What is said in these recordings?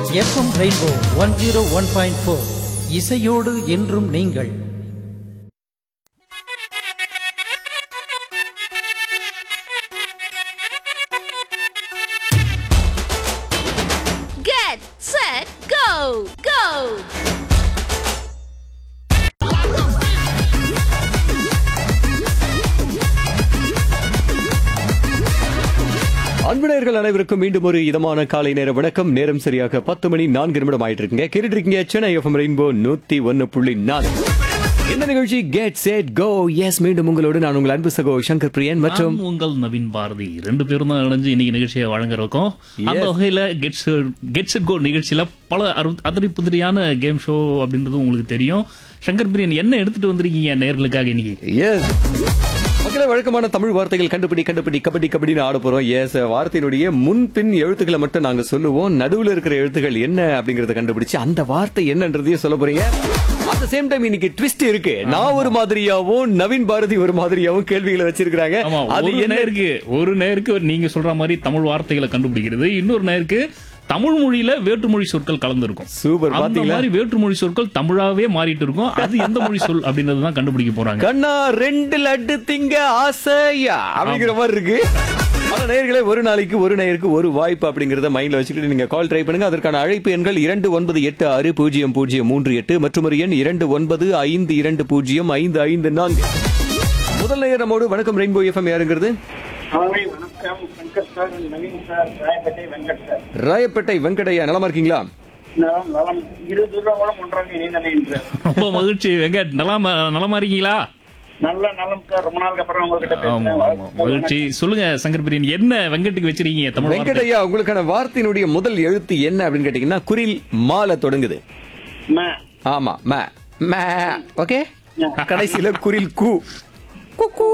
FM rainbow one zero one point four இசையோடு என்றும் நீங்கள் Get set go go அன்பினர்கள் அனைவருக்கும் மீண்டும் ஒரு இதமான காலை நேர வணக்கம் நேரம் சரியாக பத்து மணி நான்கு நிமிடம் ஆயிட்டு இருக்குங்க கேட்டுட்டு இருக்கீங்க சென்னை எஃப்எம் ரெயின்போ நூத்தி ஒன்னு புள்ளி நாலு இந்த நிகழ்ச்சி கெட் செட் கோ எஸ் மீண்டும் உங்களோடு நான் உங்கள் அன்பு சகோ சங்கர் பிரியன் மற்றும் நான் உங்கள் நவீன் பாரதி ரெண்டு பேரும் தான் இணைஞ்சு இன்னைக்கு நிகழ்ச்சியை வழங்குறோம் அந்த வகையில கெட்ஸ் கெட்ஸ் கோ நிகழ்ச்சியில பல அரு- அதிரி புதிரியான கேம் ஷோ அப்படின்றது உங்களுக்கு தெரியும் சங்கர் பிரியன் என்ன எடுத்துட்டு வந்திருக்கீங்க நேர்களுக்காக இன்னைக்கு எஸ் மக்களே வழக்கமான தமிழ் வார்த்தைகள் கண்டுபிடி கண்டுபிடி கபடி கபடின்னு ஆட போறோம் எஸ் வார்த்தையினுடைய முன்பின் எழுத்துக்களை மட்டும் நாங்க சொல்லுவோம் நடுவுல இருக்கிற எழுத்துக்கள் என்ன அப்படிங்கறத கண்டுபிடிச்சு அந்த வார்த்தை என்னன்றதையும் சொல்ல போறீங்க அட் சேம் டைம் இன்னைக்கு ட்விஸ்ட் இருக்கு நான் ஒரு மாதிரியாவும் நவீன் பாரதி ஒரு மாதிரியாவும் கேள்விகளை வச்சிருக்காங்க ஆமா அது ஒரு என்ன நேருக்கு ஒரு நேருக்கு நீங்க சொல்ற மாதிரி தமிழ் வார்த்தைகளை கண்டுபிடிக்கிறது இன்னொரு நேருக்கு தமிழ் மொழியில வேற்றுமொழி சொற்கள் கலந்துருக்கும் சூப்பர் அந்த பாத்தீங்களா மாதிரி வேற்றுமொழி சொற்கள் தமிழாவே மாறிட்டு இருக்கும் அது எந்த மொழி சொல் அப்படின்றது தான் கண்டுபிடிக்க போறாங்க கண்ணா ரெண்டு லட்டு திங்க ஆசையா அப்படிங்கிற மாதிரி இருக்கு ஆனா நேயர்களே ஒரு நாளைக்கு ஒரு நேயருக்கு ஒரு வாய்ப்பு அப்படிங்கறத மைண்ட்ல வச்சுக்கிட்டு நீங்க கால் ட்ரை பண்ணுங்க அதற்கான அழைப்பு எண்கள் இரண்டு ஒன்பது எட்டு ஆறு பூஜ்ஜியம் பூஜ்ஜியம் மூன்று எட்டு மற்றும் ஒரு எண் இரண்டு ஒன்பது ஐந்து இரண்டு பூஜ்ஜியம் ஐந்து ஐந்து நான்கு முதல் நேயர் நம்மோடு வணக்கம் ரெயின்போ எஃப்எம் யாருங்கிறது காலை வணக்கம் Venkat sir Naveen sir Royapettah Venkat sir Royapettah வெங்கடையா நலமா இருக்கீங்களா நலம் நலம் இரு துருவங்களும் ஒன்றாக இணைந்தன என்று ரொம்ப மகிழ்ச்சி வெங்கட் நலமா நலமா இருக்கீங்களா நல்ல நலம் சார் ரொம்ப நாளுக்கு அப்புறம் உங்ககிட்ட ஆமா பேசுறேன் ஆமா மகிழ்ச்சி சொல்லுங்க சங்கர் பிரியன் என்ன வெங்கட்டுக்கு வச்சிருக்கீங்க தமிழ் வார்த்தை? வெங்கடையா உங்களுக்கான வார்த்தையினுடைய முதல் எழுத்து என்ன அப்படின்னு கேட்டீங்கன்னா குரில் மால தொடங்குது ம. ஆமா ம ம ஓகே கடைசியில குரில் கூ குக்கூ.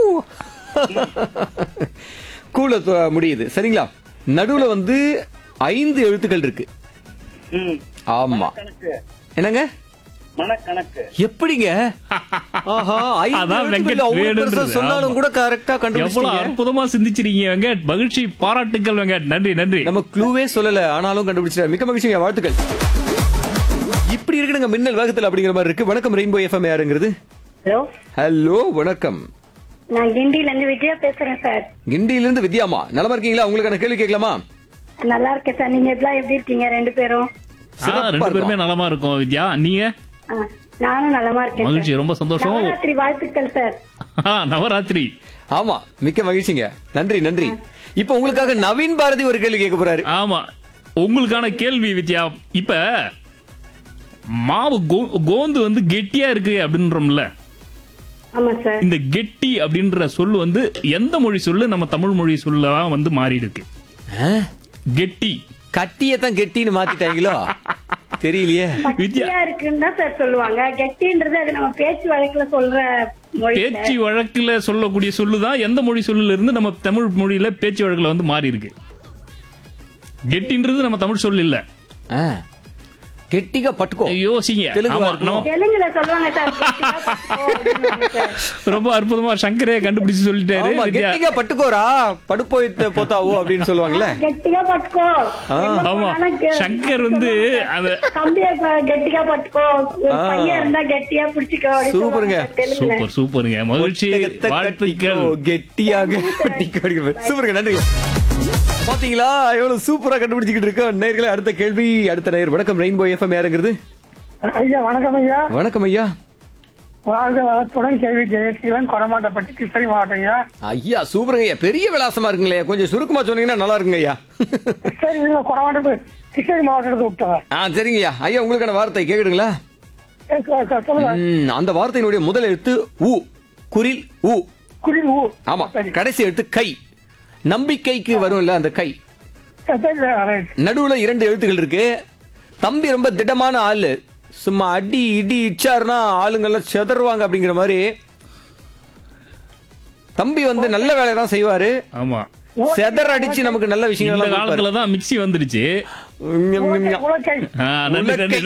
கூல தொ- முடியுது சரிங்களா நடுவுல வந்து ஐந்து எழுத்துக்கள் இருக்கு ம். ஆமா கணக்கு என்னங்க மனக்கணக்கு எப்படிங்க ஆஹா ஐந்து அதான் எழுத்துக்கள் வெங்கட் அவ்வளவு பெருசா வேணுன்றது. சொன்னாலும் ஆமா. கூட கரெக்டா எவ்வளவு கண்டுபிடிச்சீங்க அற்புதமா சிந்திச்சிருக்கீங்க வெங்கட் மகிழ்ச்சி பாராட்டுக்கள் வெங்கட் நன்றி நன்றி நம்ம க்ளூவே சொல்லல ஆனாலும் கண்டுபிடிச்சிட்டாரு மிக்க மகிழ்ச்சிங்க வாழ்த்துக்கள் இப்படி இருக்குங்க மின்னல் வேகத்தில் அப்படிங்கிற மாதிரி இருக்கு வணக்கம் ரெயின்போ எஃப்எம் யாருங்கிறது ஹலோ ஹலோ வணக்கம் நான் கிண்டில இருந்து விஜயா பேசுறேன் சார் கிண்டியில இருந்து வித்யாமா நலமா இருக்கீங்களா உங்களுக்கான கேள்வி கேட்கலாமா நல்லா இருக்கேன் சார் நீங்க எல்லாம் எப்படி இருக்கீங்க ரெண்டு பேரும் ஆ, ரெண்டு பேருமே நலமா இருக்கும் வித்யா நீங்க ஆ, நானும் நலமா இருக்கேன் மகிழ்ச்சி சார். ரொம்ப சந்தோஷம் நவராத்திரி வாழ்த்துக்கள் சார் ஆ, நவராத்திரி ஆமா மிக்க மகிழ்ச்சிங்க நன்றி நன்றி இப்போ உங்களுக்காக நவீன் பாரதி ஒரு கேள்வி கேட்க போறாரு ஆமா உங்களுக்கான கேள்வி வித்யா இப்ப மாவு கோ- கோந்து வந்து கெட்டியா இருக்கு அப்படின்றோம்ல ஆமா சார் இந்த கெட்டி அப்படின்ற சொல்லு வந்து எந்த மொழி சொல்லு நம்ம தமிழ் மொழி சொல்லவா வந்து மாறி இருக்கு கெட்டி கட்டியத்தான் கெட்டின்னு மாத்திட்டாங்களோ தெரியலையே வித்யா கெட்டியா இருக்குன்னு தான் சார் சொல்லுவாங்க கெட்டின்றது அது நம்ம பேச்சு வழக்குல சொல்ற மொழி சார். பேச்சு வழக்குல சொல்லக்கூடிய சொல்லுதான் எந்த மொழி சொல்லுல இருந்து நம்ம தமிழ் மொழியில பேச்சு வழக்குல வந்து மாறி இருக்கு கெட்டின்றது நம்ம தமிழ் சொல் இல்ல ஆ. கெட்டிగా పట్టుకో யோசிங்க தெலுங்கு ஆமா, வார்த்தை. நம்ம தெலுங்குல சொல்லுவாங்க சார் கெட்டியா பட்டுக்கோ அப்படின்னுவாங்க சார். ரொம்ப அற்புதமா சங்கரே கண்டுபிடிச்சு சொல்லிட்டாரு ஆமா வித்யா. கெட்டிగా పట్టుకోరా పడిపోయితే పోతావు அப்படின்னு சொல்லுவாங்கல்ல கெட்டியா பட்டுக்கோ எங்க ஆமா போனாலும் கெ- சங்கர் வந்து அத கம்பிய ப- கெட்டியா பட்டுக்கோ ஒரு பையன் இருந்தா கெட்டியா பிடிச்சிக்கோ அப்படின்னு சூப்பருங்க. சொல்லுவாங்க தெலுங்குல. சூப்பர் சூப்பருங்க மகிழ்ச்சி ஒட்டகத்தை வாழ்த்துக்கள் கட்டிக்கோ, கெட்டியாக கட்டிக்கோ அப்படிங்கிற மாதிரி. சூப்பருங்க நன்றி பாத்தீங்களா எவ்வளவு சூப்பரா கண்டுபிடிச்சிக்கிட்டு இருக்கோம் நேர்களே அடுத்த கேள்வி அடுத்த நேர் வணக்கம் ரெயின்போ எஃப்எம் யாருங்கிறது ஐயா வணக்கம் ஐயா வணக்கம் ஐயா வாழ்க வளத்துடன் கேள்வி ஜெயசீலன் கொடமாட்டப்பட்டி கிருஷ்ணகிரி மாவட்டம் ஐயா ஐயா சூப்பருங்க ஐயா பெரிய விலாசமா இருக்குங்களே கொஞ்சம் சுருக்கமா சொன்னீங்கன்னா நல்லா இருக்குங்க ஐயா சரி நீங்க கொடமாட்டப்பு கிருஷ்ணகிரி மாவட்டத்துக்கு விட்டவன் ஆ சரிங்க ஐயா ஐயா உங்களுக்கான வார்த்தை கேக்குதுங்களா சொல்லுங்க ம், அந்த வார்த்தையினுடைய முதல் எழுத்து உ குரில் உ குடில் ஊ ஆமா கடைசி எழுத்து கை நம்பிக்கைக்கு வரும்ல அந்த கை சரி ரைட் நடுவுல இரண்டு எழுத்துக்கள் இருக்கு தம்பி ரொம்ப திடமான ஆளு சும்மா அடி இடி இச்சாருன்னா ஆளுங்கெல்லாம் செதறுவாங்க அப்படிங்கிற மாதிரி தம்பி வந்து நல்ல வேலையை தான் செய்வாரு ஆமா செதற அடிச்சு நமக்கு நல்ல இந்த விஷயங்கள் காலத்துல தான் மிக்ஸி வந்துருச்சு உலக்கை ஆ, நன்றி நன்றி